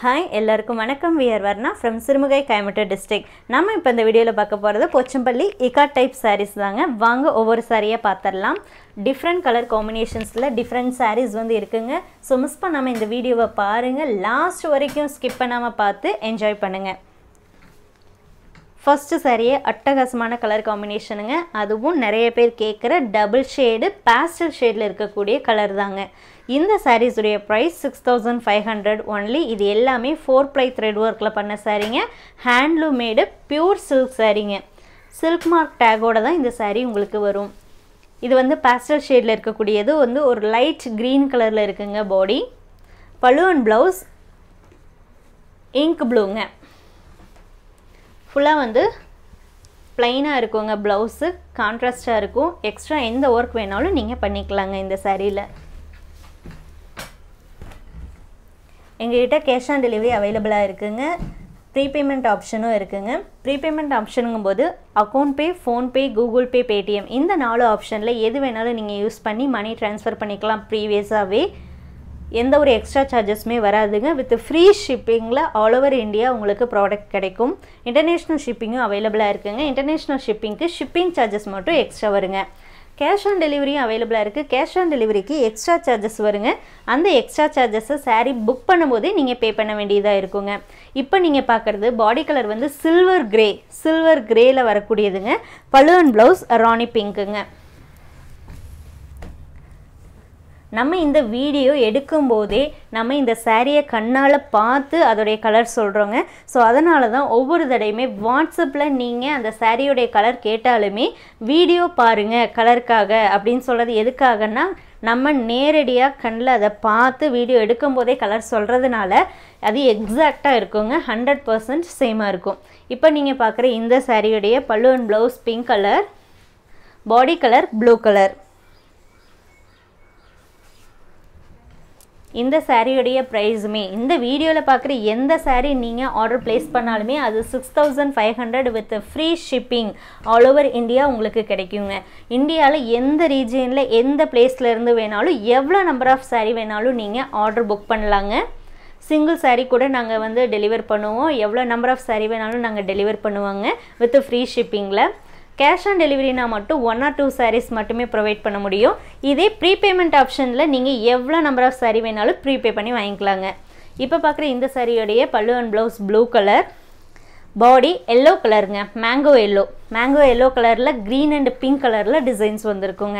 hi எல்லாருக்கும் வணக்கம் we're Varna from Sirumugai Coimbatore district நம்ம இப்போ இந்த வீடியோவில் பார்க்க போகிறது போச்சம்பள்ளி இக்கா டைப் சாரீஸ் தாங்க வாங்க ஒவ்வொரு சாரியாக பார்த்துடலாம் டிஃப்ரெண்ட் கலர் காம்பினேஷன்ஸில் டிஃப்ரெண்ட் சாரீஸ் வந்து இருக்குங்க ஸோ மிஸ் பண்ணாமல் இந்த வீடியோவை பாருங்கள் லாஸ்ட் வரைக்கும் ஸ்கிப் பண்ணாமல் பார்த்து என்ஜாய் பண்ணுங்கள் ஃபஸ்ட்டு சாரியே அட்டகாசமான கலர் காம்பினேஷனுங்க அதுவும் நிறைய பேர் கேட்குற டபுள் ஷேடு பேஸ்டல் ஷேடில் இருக்கக்கூடிய கலர் தாங்க இந்த சாரீஸுடைய price six thousand five hundred only இது எல்லாமே ஃபோர் ப்ளை த்ரெட் ஒர்க்கில் பண்ண சாரீங்க ஹேண்ட்லூம் மேடு பியூர் சில்க் சாரீங்க சில்க் மார்க் டேகோட தான் இந்த சாரீ உங்களுக்கு வரும் இது வந்து பேஸ்டல் ஷேடில் இருக்கக்கூடியது வந்து ஒரு லைட் க்ரீன் கலரில் இருக்குங்க பாடி பழு அண்ட் ப்ளவுஸ் இங்க் ப்ளூங்க ஃபுல்லாக வந்து ப்ளைனாக இருக்குங்க ப்ளவுஸு கான்ட்ராஸ்டாக இருக்கும் எக்ஸ்ட்ரா எந்த ஒர்க் வேணாலும் நீங்கள் பண்ணிக்கலாங்க இந்த சாரியில் எங்ககிட்ட கேஷ் ஆன் டெலிவரி அவைலபிளாக இருக்குங்க ப்ரீபேமெண்ட் ஆப்ஷனும் இருக்குங்க ப்ரீபேமெண்ட் ஆப்ஷனுங்கும் போது account pay PhonePe Google Pay Paytm இந்த நாலு ஆப்ஷனில் எது வேணாலும் நீங்கள் யூஸ் பண்ணி மணி ட்ரான்ஸ்ஃபர் பண்ணிக்கலாம் ப்ரீவியஸாகவே எந்த ஒரு எக்ஸ்ட்ரா சார்ஜஸுமே வராதுங்க வித் ஃப்ரீ ஷிப்பிங்கில் ஆல் ஓவர் இந்தியா உங்களுக்கு ப்ராடக்ட் கிடைக்கும் இன்டர்நேஷ்னல் ஷிப்பிங்கும் அவைலபிளாக இருக்குங்க இன்டர்நேஷ்னல் ஷிப்பிங்க்கு ஷிப்பிங் சார்ஜஸ் மட்டும் எக்ஸ்ட்ரா வருங்க கேஷ் ஆன் டெலிவரியும் அவைலபிளாக இருக்குது கேஷ் ஆன் டெலிவரிக்கு எக்ஸ்ட்ரா சார்ஜஸ் வருங்க அந்த எக்ஸ்ட்ரா சார்ஜஸை சாரீ புக் பண்ணும்போதே நீங்கள் பே பண்ண வேண்டியதாக இருக்குங்க இப்போ நீங்கள் பார்க்குறது பாடி கலர் வந்து சில்வர் கிரே சில்வர் கிரேயில் வரக்கூடியதுங்க பழுவன் ப்ளவுஸ் ராணி பிங்க்குங்க நம்ம இந்த வீடியோ எடுக்கும்போதே நம்ம இந்த சாரியை கண்ணால் பார்த்து அதோடைய கலர் சொல்கிறோங்க ஸோ அதனால தான் ஒவ்வொரு தடையுமே வாட்ஸ்அப்பில் நீங்கள் அந்த சாரியோடைய கலர் கேட்டாலுமே வீடியோ பாருங்கள் கலருக்காக அப்படின்னு சொல்கிறது எதுக்காகன்னா நம்ம நேரடியாக கண்ணில் அதை பார்த்து வீடியோ எடுக்கும்போதே கலர் சொல்கிறதுனால அது எக்ஸாக்டாக இருக்குங்க ஹண்ட்ரட் பர்சன்ட் சேமாக இருக்கும் இப்போ நீங்கள் பார்க்குற இந்த சாரியுடைய pallu and blouse pink colour body colour blue colour இந்த சாரியுடைய ப்ரைஸுமே இந்த வீடியோவில் பார்க்குற எந்த சாரீ நீங்கள் ஆர்டர் ப்ளேஸ் பண்ணாலுமே அது six thousand five hundred with free shipping all over India உங்களுக்கு கிடைக்குங்க இந்தியாவில் எந்த ரீஜியனில் எந்த பிளேஸ்லேருந்து வேணாலும் எவ்வளோ நம்பர் ஆஃப் சாரீ வேணாலும் நீங்கள் ஆர்டர் புக் பண்ணலாங்க சிங்கிள் சாரீ கூட நாங்கள் வந்து டெலிவர் பண்ணுவோம் எவ்வளோ நம்பர் ஆஃப் சாரீ வேணாலும் நாங்கள் டெலிவர் பண்ணுவோங்க வித் ஃப்ரீ ஷிப்பிங்கில் கேஷ் ஆன் டெலிவரினா மட்டும் ஒன் ஆர் டூ சாரீஸ் மட்டுமே ப்ரொவைட் பண்ண முடியும் இதே ப்ரீபேமெண்ட் ஆப்ஷனில் நீங்கள் எவ்வளோ நம்பர் ஆஃப் சாரீ வேணாலும் ப்ரீபே பண்ணி வாங்கிக்கலாங்க இப்போ பார்க்குற இந்த சாரியோடைய pallu and blouse blue colour body yellow கலருங்க மேங்கோ எல்லோ மேங்கோ எல்லோ கலரில் க்ரீன் அண்ட் பிங்க் கலரில் டிசைன்ஸ் வந்திருக்குங்க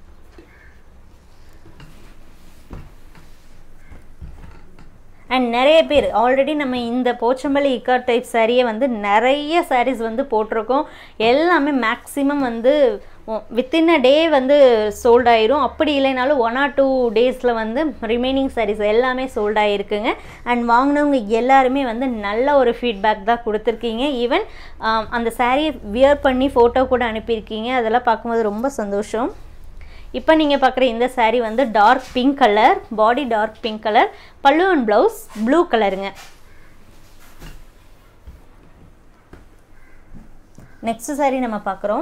அண்ட் நிறைய பேர் ஆல்ரெடி நம்ம இந்த போச்சம்பள்ளி இக்கா டைப் சாரியை வந்து நிறைய சாரீஸ் வந்து போட்டிருக்கோம் எல்லாமே மேக்ஸிமம் வந்து வித்தின் அ டே வந்து சோல்ட் ஆயிரும் அப்படி இல்லைனாலும் ஒன் ஆர் டூ டேஸில் வந்து ரிமைனிங் சாரீஸ் எல்லாமே சோல்ட் ஆகிருக்குங்க அண்ட் வாங்கினவங்க எல்லாருமே வந்து நல்ல ஒரு ஃபீட்பேக் தான் கொடுத்துருக்கீங்க ஈவன் அந்த சாரியை வியர் பண்ணி ஃபோட்டோ கூட அனுப்பியிருக்கீங்க அதெல்லாம் பார்க்கும்போது ரொம்ப சந்தோஷம் இப்போ நீங்கள் பார்க்குற இந்த சாரீ வந்து dark pink colour body dark pink colour pallu and blouse blue கலருங்க நெக்ஸ்ட் சாரீ நம்ம பார்க்குறோம்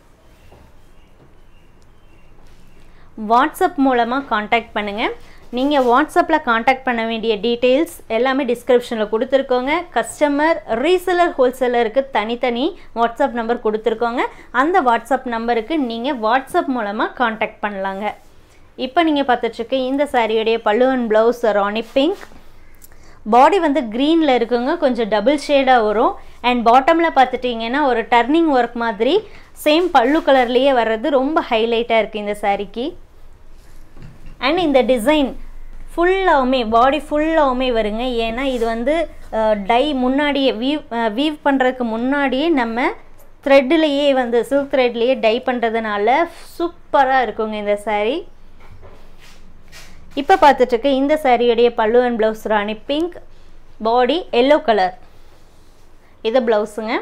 வாட்ஸ்அப் மூலமாக காண்டாக்ட் பண்ணுங்கள் நீங்கள் வாட்ஸ்அப்பில் காண்டாக்ட் பண்ண வேண்டிய டீட்டெயில்ஸ் எல்லாமே டிஸ்கிரிப்ஷனில் கொடுத்துருக்கோங்க கஸ்டமர் ரீசெலர் ஹோல்சேலருக்கு தனித்தனி வாட்ஸ்அப் நம்பர் கொடுத்துருக்கோங்க அந்த வாட்ஸ்அப் நம்பருக்கு நீங்கள் வாட்ஸ்அப் மூலமாக காண்டாக்ட் பண்ணலாங்க இப்போ நீங்கள் பார்த்துட்ருக்க இந்த சாரியுடைய pallu and blouse rani pink body வந்து க்ரீனில் இருக்குங்க கொஞ்சம் டபுள் ஷேடாக வரும் அண்ட் பாட்டமில் பார்த்துட்டிங்கன்னா ஒரு டர்னிங் ஒர்க் மாதிரி சேம் பல்லு கலர்லேயே வர்றது ரொம்ப ஹைலைட்டாக இருக்குது இந்த சாரிக்கு அண்ட் இந்த டிசைன் ஃபுல்லாகவுமே பாடி ஃபுல்லாகவுமே வருங்க ஏன்னா இது வந்து டை முன்னாடியே வீவ் வீவ் பண்ணுறதுக்கு முன்னாடியே நம்ம த்ரெட்லேயே வந்து சில்க் த்ரெட்லேயே டை பண்ணுறதுனால சூப்பராக இருக்குங்க இந்த சாரீ இப்போ பார்த்துட்ருக்க இந்த சாரியுடைய pallu and blouse rani pink body yellow colour இது ப்ளவுஸுங்க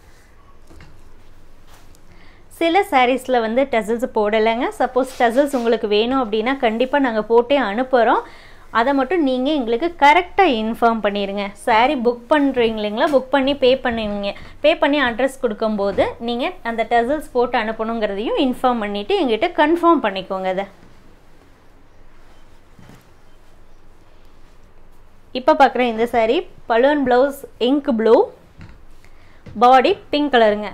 சில சாரீஸில் வந்து டசல்ஸ் போடலைங்க சப்போஸ் டசல்ஸ் உங்களுக்கு வேணும் அப்படின்னா கண்டிப்பாக நாங்கள் போட்டே அனுப்புகிறோம் அதை மட்டும் நீங்கள் எங்களுக்கு கரெக்டாக இன்ஃபார்ம் பண்ணிடுங்க சாரீ புக் பண்ணுறீங்க இல்லைங்களா புக் பண்ணி பே பண்ணுவீங்க பே பண்ணி அட்ரஸ் கொடுக்கும்போது நீங்கள் அந்த டசல்ஸ் போட்டு அனுப்பணுங்கிறதையும் இன்ஃபார்ம் பண்ணிவிட்டு எங்கிட்ட கன்ஃபார்ம் பண்ணிக்கோங்க அதை இப்போ பார்க்குற இந்த saree பலூன் blouse ink blue body pink கலருங்க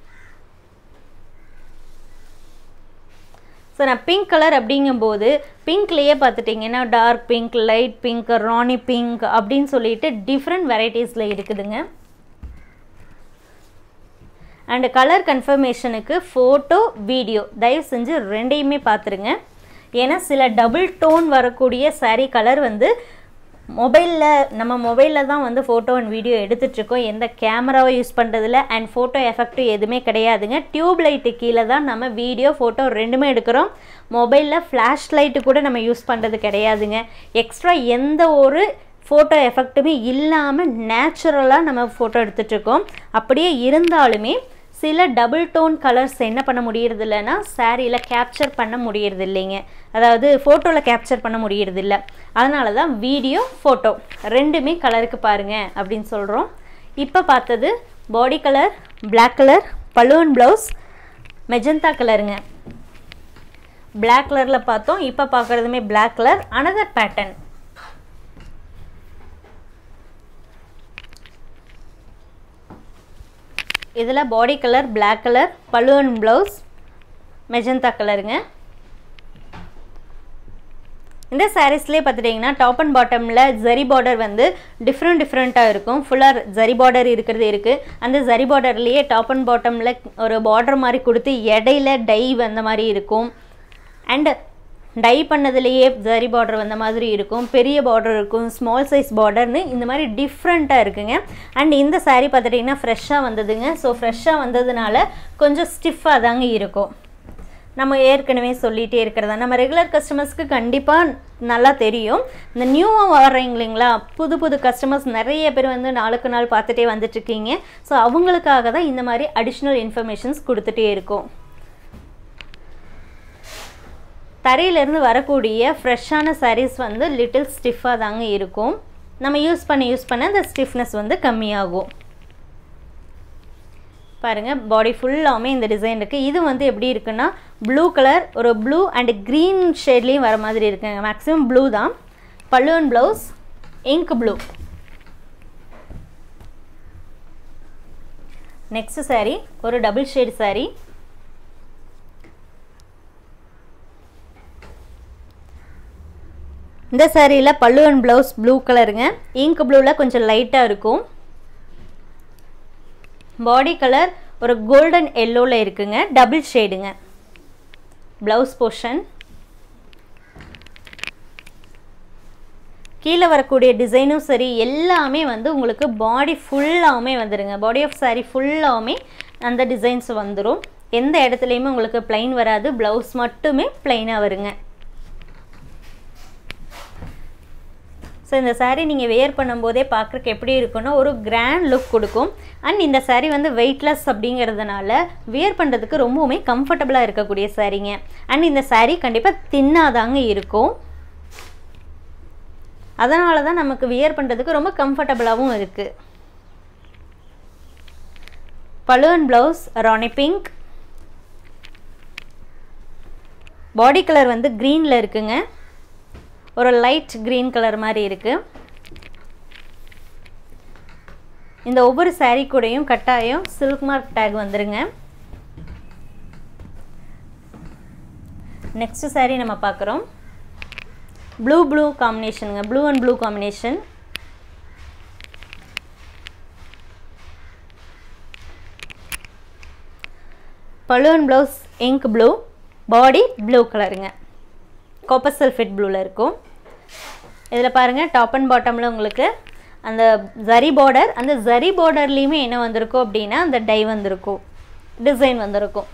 ஸோ நான் பிங்க் கலர் அப்படிங்கும்போது பிங்க்லேயே பார்த்துட்டிங்கன்னா dark pink light pink rani pink அப்படின்னு சொல்லிட்டு டிஃப்ரெண்ட் வெரைட்டிஸில் இருக்குதுங்க அண்டு கலர் கன்ஃபர்மேஷனுக்கு ஃபோட்டோ வீடியோ தயவு செஞ்சு ரெண்டையுமே பார்த்துருங்க ஏன்னா சில டபுள் டோன் வரக்கூடிய saree கலர் வந்து மொபைலில் நம்ம மொபைலில் தான் வந்து ஃபோட்டோ அண்ட் வீடியோ எடுத்துகிட்ருக்கோம் எந்த கேமராவை யூஸ் பண்ணுறதில்ல அண்ட் ஃபோட்டோ எஃபெக்ட்டும் எதுவுமே கிடையாதுங்க டியூப் லைட்டு கீழே தான் நம்ம வீடியோ ஃபோட்டோ ரெண்டுமே எடுக்கிறோம் மொபைலில் ஃப்ளாஷ் லைட்டு கூட நம்ம யூஸ் பண்ணுறது கிடையாதுங்க எக்ஸ்ட்ரா எந்த ஒரு ஃபோட்டோ எஃபெக்ட்டுமே இல்லாமல் நேச்சுரலாக நம்ம ஃபோட்டோ எடுத்துகிட்ருக்கோம் அப்படியே இருந்தாலுமே சில டபுள் டோன் கலர்ஸ் என்ன பண்ண முடியறது இல்லைன்னா சாரியில் கேப்சர் பண்ண முடியறது இல்லைங்க அதாவது ஃபோட்டோவில் கேப்சர் பண்ண முடியறது இல்லை அதனால தான் வீடியோ ஃபோட்டோ ரெண்டுமே கலருக்கு பாருங்கள் அப்படின்னு சொல்கிறோம் இப்போ பார்த்தது பாடி கலர் Black கலர் பலூன் ப்ளவுஸ் மெஜந்தா கலருங்க Black கலரில் பார்த்தோம் இப்போ பார்க்குறதுமே Black கலர் அனதர் பேட்டர்ன் இதில் பாடி கலர் Black கலர் பலூன் ப்ளவுஸ் மெஜந்தா கலருங்க இந்த சாரீஸ்லேயே பார்த்துட்டிங்கன்னா டாப் அண்ட் பாட்டமில் ஜரி பார்டர் வந்து டிஃப்ரெண்ட் டிஃப்ரெண்ட்டாக இருக்கும் ஃபுல்லாக ஜரி பார்டர் இருக்கிறது இருக்குது அந்த ஜரி பார்டர்லேயே டாப் அண்ட் பாட்டமில் ஒரு பார்டர் மாதிரி கொடுத்து இடையில டை வந்த மாதிரி இருக்கும் அண்டு டை பண்ணதுலேயே ஜரி பார்டர் வந்த மாதிரி இருக்கும் பெரிய பார்டர் இருக்கும் ஸ்மால் சைஸ் பார்டர்னு இந்த மாதிரி டிஃப்ரெண்ட்டாக இருக்குங்க அண்ட் இந்த saree பார்த்துட்டிங்கன்னா ஃப்ரெஷ்ஷாக வந்ததுங்க ஸோ ஃப்ரெஷ்ஷாக வந்ததுனால கொஞ்சம் ஸ்டிஃபாக தாங்க இருக்கும் நம்ம ஏற்கனவே சொல்லிகிட்டே இருக்கிறதா நம்ம ரெகுலர் கஸ்டமர்ஸ்க்கு கண்டிப்பாக நல்லா தெரியும் இந்த நியூவாக வர்றீங்க இல்லைங்களா புது புது கஸ்டமர்ஸ் நிறைய பேர் வந்து நாளுக்கு நாள் பார்த்துட்டே வந்துட்டுருக்கீங்க ஸோ அவங்களுக்காக தான் இந்த மாதிரி அடிஷ்னல் இன்ஃபர்மேஷன்ஸ் கொடுத்துட்டே இருக்கும் தரையிலேருந்து வரக்கூடிய ஃப்ரெஷ்ஷான sarees வந்து லிட்டில் ஸ்டிஃபாக தாங்க இருக்கும் நம்ம யூஸ் பண்ண யூஸ் பண்ண அந்த ஸ்டிஃப்னஸ் வந்து கம்மியாகும் பாருங்கள் பாடி ஃபுல்லாமே இந்த டிசைன் இருக்குது இது வந்து எப்படி இருக்குன்னா ப்ளூ கலர் ஒரு ப்ளூ அண்ட் க்ரீன் ஷேட்லேயும் வர மாதிரி இருக்குங்க மேக்ஸிமம் ப்ளூ தான் பல்லுவன் blouse ink blue next saree ஒரு டபுள் ஷேட் saree இந்த சாரியில் பல்லுவன் ப்ளவுஸ் ப்ளூ கலருங்க இங்க் ப்ளூவில் கொஞ்சம் லைட்டாக இருக்கும் பாடி கலர் ஒரு கோல்டன் எல்லோவில் இருக்குங்க டபுள் ஷேடுங்க ப்ளவுஸ் போர்ஷன் கீழே வரக்கூடிய டிசைனும் சரி எல்லாமே வந்து உங்களுக்கு பாடி ஃபுல்லாகவுமே வந்துடுங்க பாடி ஆஃப் சாரீ ஃபுல்லாகவுமே அந்த டிசைன்ஸ் வந்துடும் எந்த இடத்துலையுமே உங்களுக்கு plain வராது ப்ளவுஸ் மட்டுமே plain-ஆ வருங்க ஸோ இந்த saree நீங்கள் வேர் பண்ணும்போதே பார்க்குறக்கு எப்படி இருக்குன்னா ஒரு கிராண்ட் லுக் கொடுக்கும் அண்ட் இந்த saree வந்து வெயிட்லெஸ் அப்படிங்கிறதுனால வேர் பண்ணுறதுக்கு ரொம்பவுமே கம்ஃபர்டபுளாக இருக்கக்கூடிய சாரீங்க அண்ட் இந்த saree கண்டிப்பாக தின்னாதாங்க இருக்கும் அதனால தான் நமக்கு வியர் பண்ணுறதுக்கு ரொம்ப கம்ஃபர்டபுளாகவும் இருக்குது பலூன் blouse rani pink body colour வந்து க்ரீனில் இருக்குங்க ஒரு லைட் க்ரீன் கலர் மாதிரி இருக்குது இந்த ஒவ்வொரு saree கூடயும் கட்டாயம் சில்க் மார்க் டேக் வந்துருங்க நெக்ஸ்ட் saree நம்ம பார்க்குறோம் ப்ளூ ப்ளூ காம்பினேஷனுங்க ப்ளூ அண்ட் ப்ளூ காம்பினேஷன் பலூன் blouse ink blue body blue கலருங்க காப்பர் சல்ஃபேட் ப்ளூவில் இருக்கும் இதில் பாருங்கள் டாப் அண்ட் பாட்டமில் உங்களுக்கு அந்த ஜரி பார்டர் அந்த ஜரி பார்டர்லேயுமே என்ன வந்திருக்கும் அப்படின்னா அந்த டை வந்திருக்கும் டிசைன் வந்திருக்கும்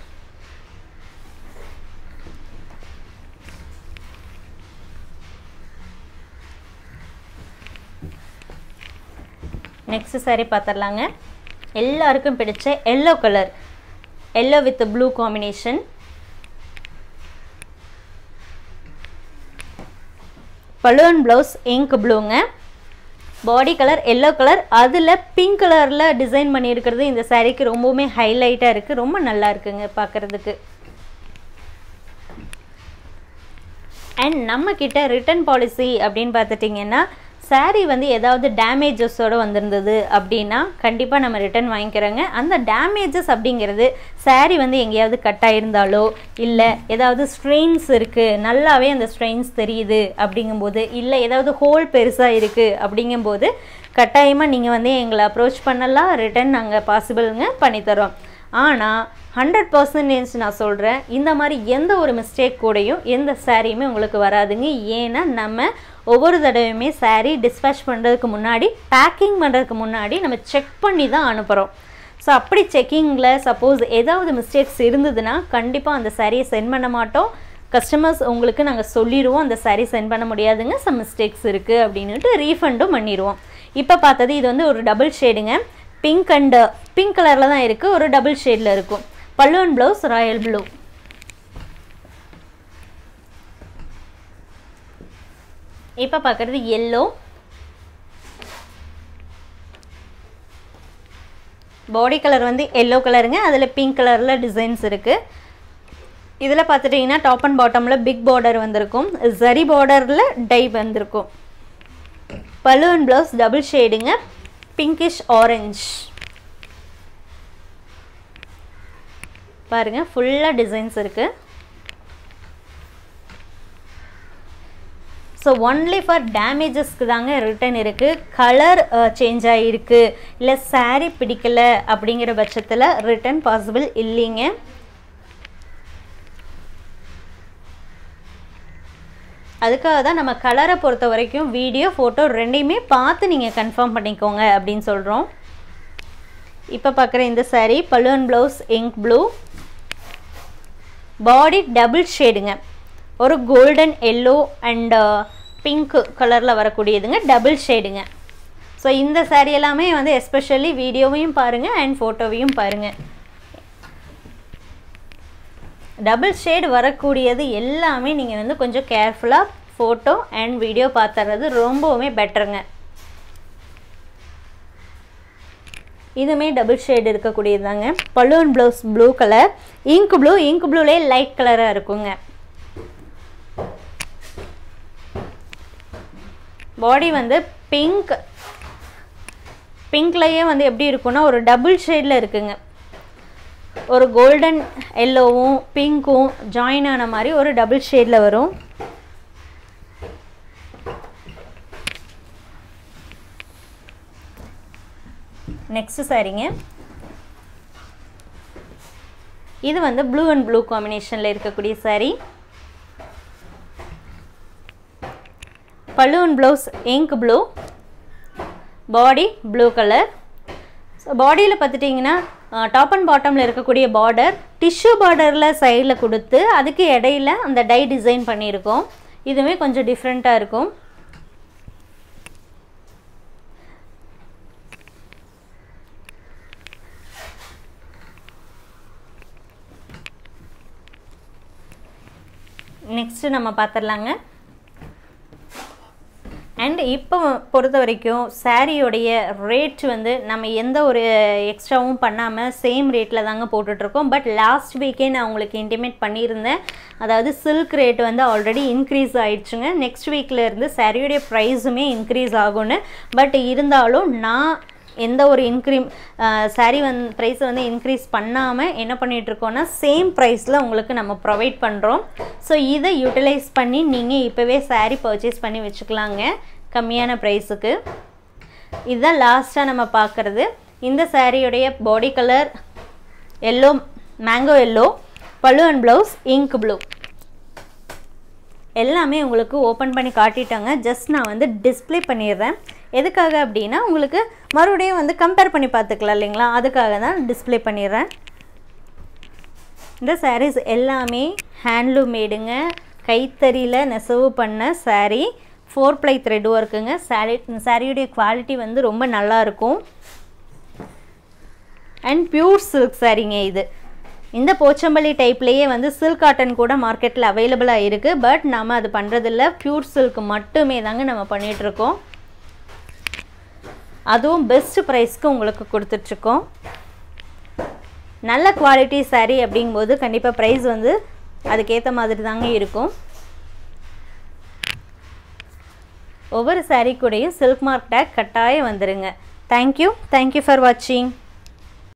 நெக்ஸ்ட் saree பார்த்துடலாங்க எல்லாருக்கும் பிடிச்ச yellow colour yellow with blue combination பலூன் ப்ளவுஸ் இங்க் ப்ளூங்க பாடி கலர் எல்லோ கலர் அதில் பிங்க் கலரில் டிசைன் பண்ணியிருக்கிறது இந்த சாரீக்கு ரொம்பவுமே ஹைலைட்டாக இருக்குது ரொம்ப நல்லா இருக்குங்க பார்க்குறதுக்கு அண்ட் நம்ம கிட்ட ரிட்டர்ன் பாலிசி அப்படின்னு பார்த்துட்டிங்கன்னா saree வந்து ஏதாவது டேமேஜஸோடு வந்திருந்தது அப்படின்னா கண்டிப்பாக நம்ம ரிட்டர்ன் வாங்கிக்கிறோங்க அந்த டேமேஜஸ் அப்படிங்கிறது saree வந்து எங்கேயாவது கட் ஆயிருந்தாலோ இல்லை ஏதாவது ஸ்ட்ரெயின்ஸ் இருக்குது நல்லாவே அந்த ஸ்ட்ரெயின்ஸ் தெரியுது அப்படிங்கும்போது இல்லை ஏதாவது ஹோல் பெருசாக இருக்குது அப்படிங்கும்போது கட்டாயமாக நீங்கள் வந்து எங்களை அப்ரோச் பண்ணலாம் ரிட்டர்ன் நாங்கள் பாசிபிளுங்க பண்ணித்தரோம் ஆனால் ஹண்ட்ரட் பர்சன்டேஜ் நான் சொல்கிறேன் இந்த மாதிரி எந்த ஒரு மிஸ்டேக் கூடயும் எந்த சாரியுமே உங்களுக்கு வராதுங்க ஏன்னா நம்ம ஒவ்வொரு தடவையுமே saree டிஸ்பேச் பண்ணுறதுக்கு முன்னாடி பேக்கிங் பண்ணுறதுக்கு முன்னாடி நம்ம செக் பண்ணி தான் அனுப்புகிறோம் ஸோ அப்படி செக்கிங்கில் சப்போஸ் ஏதாவது மிஸ்டேக்ஸ் இருந்ததுன்னா கண்டிப்பாக அந்த சாரியை சென்ட் பண்ண மாட்டோம் கஸ்டமர்ஸ் உங்களுக்கு நாங்கள் சொல்லிடுவோம் அந்த saree சென்ட் பண்ண முடியாதுங்க சம் மிஸ்டேக்ஸ் இருக்குது அப்படின்னுட்டு ரீஃபண்டும் பண்ணிடுவோம் இப்போ பார்த்தது இது வந்து ஒரு டபுள் ஷேடுங்க பிங்க் அண்ட் பிங்க் கலரில் தான் இருக்குது ஒரு டபுள் ஷேடில் இருக்கும் பல்லுவன் ப்ளவுஸ் ராயல் ப்ளூ இப்போ பார்க்குறது எல்லோ பாடி கலர் வந்து எல்லோ கலருங்க அதில் பிங்க் கலரில் டிசைன்ஸ் இருக்குது இதில் பார்த்துட்டிங்கன்னா டாப் அண்ட் பாட்டமில் பிக் பார்டர் வந்திருக்கும் ஜரி பார்டரில் டை வந்திருக்கும் பலூன் ப்ளவுஸ் டபுள் ஷேடுங்க பிங்கிஷ் ஆரஞ்ச் பாருங்க ஃபுல்லாக டிசைன்ஸ் இருக்குது ஸோ ஒன்லி ஃபார் டேமேஜஸ்க்கு தாங்க ரிட்டர்ன் இருக்குது கலர் சேஞ்ச் ஆகிருக்கு இல்லை saree பிடிக்கல அப்படிங்கிற பட்சத்தில் ரிட்டர்ன் பாசிபிள் இல்லைங்க அதுக்காக தான் நம்ம கலரை பொறுத்த வரைக்கும் வீடியோ ஃபோட்டோ ரெண்டையுமே பார்த்து நீங்கள் கன்ஃபார்ம் பண்ணிக்கோங்க அப்படின்னு சொல்கிறோம் இப்போ பார்க்குற இந்த saree பலூன் blouse ink blue body double ஷேடுங்க ஒரு கோல்டன் எல்லோ அண்ட் பிங்க் கலரில் வரக்கூடியதுங்க டபுள் ஷேடுங்க ஸோ இந்த saree எல்லாமே வந்து எஸ்பெஷலி வீடியோவையும் பாருங்கள் அண்ட் ஃபோட்டோவையும் பாருங்கள் டபுள் ஷேடு வரக்கூடியது எல்லாமே நீங்கள் வந்து கொஞ்சம் கேர்ஃபுல்லாக ஃபோட்டோ அண்ட் வீடியோ பார்த்துறது ரொம்பவுமே பெட்டருங்க இதுவுமே டபுள் ஷேடு இருக்கக்கூடியது தாங்க பலூன் blouse blue colour ink blue ink ப்ளூலே லைட் கலராக இருக்குங்க பாடி வந்து பிங்க் பிங்க்லேயே வந்து எப்படி இருக்குன்னா ஒரு டபுள் ஷேடில் இருக்குங்க ஒரு கோல்டன் எல்லோவும் பிங்க்கும் ஜாயின் ஆன மாதிரி ஒரு டபுள் ஷேடில் வரும் நெக்ஸ்ட் சாரிங்க இது வந்து ப்ளூ அண்ட் ப்ளூ காம்பினேஷனில் இருக்கக்கூடிய saree பலூன் blouse ink blue body blue colour so பாடியில் பார்த்துட்டிங்கன்னா டாப் அண்ட் பாட்டமில் இருக்கக்கூடிய பார்டர் டிஷ்யூ பார்டரில் சைடில் கொடுத்து அதுக்கு இடையில அந்த டை டிசைன் பண்ணியிருக்கோம் இதுவுமே கொஞ்சம் டிஃப்ரெண்ட்டாக இருக்கும் நெக்ஸ்ட்டு நம்ம பார்த்துடலாங்க அண்ட் இப்போ பொறுத்த வரைக்கும் சாரியோடைய ரேட் வந்து நம்ம எந்த ஒரு எக்ஸ்ட்ராவும் பண்ணாமல் சேம் ரேட்டில் தாங்க போட்டுட்ருக்கோம் பட் லாஸ்ட் வீக்கே நான் உங்களுக்கு இன்டிமேட் பண்ணியிருந்தேன் அதாவது சில்க் ரேட் வந்து ஆல்ரெடி இன்க்ரீஸ் ஆயிடுச்சுங்க நெக்ஸ்ட் வீக்கில் இருந்து சாரியோடைய ப்ரைஸுமே இன்க்ரீஸ் ஆகும்னு பட் இருந்தாலும் நான் எந்த ஒரு இன்க்ரீம் சாரீ வந் ப்ரைஸ் வந்து இன்க்ரீஸ் பண்ணாமல் என்ன பண்ணிகிட்ருக்கோன்னா சேம் ப்ரைஸில் உங்களுக்கு நம்ம ப்ரொவைட் பண்ணுறோம் ஸோ இதை யூட்டிலைஸ் பண்ணி நீங்கள் இப்போவே சாரீ பர்ச்சேஸ் பண்ணி வச்சுக்கலாங்க கம்மியான ப்ரைஸுக்கு இதுதான் லாஸ்ட்டாக நம்ம பார்க்குறது இந்த சாரியுடைய body colour yellow mango yellow pallu and blouse ink blue எல்லாமே உங்களுக்கு ஓப்பன் பண்ணி காட்டிட்டாங்க ஜஸ்ட் நான் வந்து டிஸ்ப்ளே பண்ணிடுறேன் எதுக்காக அப்படின்னா உங்களுக்கு மறுபடியும் வந்து கம்பேர் பண்ணி பார்த்துக்கலாம் இல்லைங்களா அதுக்காக தான் டிஸ்ப்ளே பண்ணிடுறேன் இந்த சாரீஸ் எல்லாமே ஹேண்ட்லூம் மேடுங்க கைத்தறியில் நெசவு பண்ண saree ஃபோர் ப்ளை த்ரெட் ஒர்க்குங்க சாரி சாரியுடைய குவாலிட்டி வந்து ரொம்ப நல்லா இருக்கும் அண்ட் பியூர் சில்க் சாரீங்க இது இந்த போச்சம்பள்ளி டைப்லேயே வந்து சில்க் காட்டன் கூட மார்க்கெட்டில் அவைலபிளாக இருக்குது பட் நம்ம அது பண்ணுறதில்ல பியூர் சில்க் மட்டுமே தாங்க நம்ம பண்ணிகிட்ருக்கோம் அதுவும் பெஸ்ட் ப்ரைஸ்க்கு உங்களுக்கு கொடுத்துட்ருக்கோம் நல்ல குவாலிட்டி saree அப்படிங்கும்போது கண்டிப்பாக ப்ரைஸ் வந்து அதுக்கேற்ற மாதிரி தாங்க இருக்கும் ஒவ்வொரு saree கூடயும் சில்க் மார்க் டேக் கட்டாயம் வந்துருங்க தேங்க்யூ தேங்க்யூ ஃபார் வாட்சிங்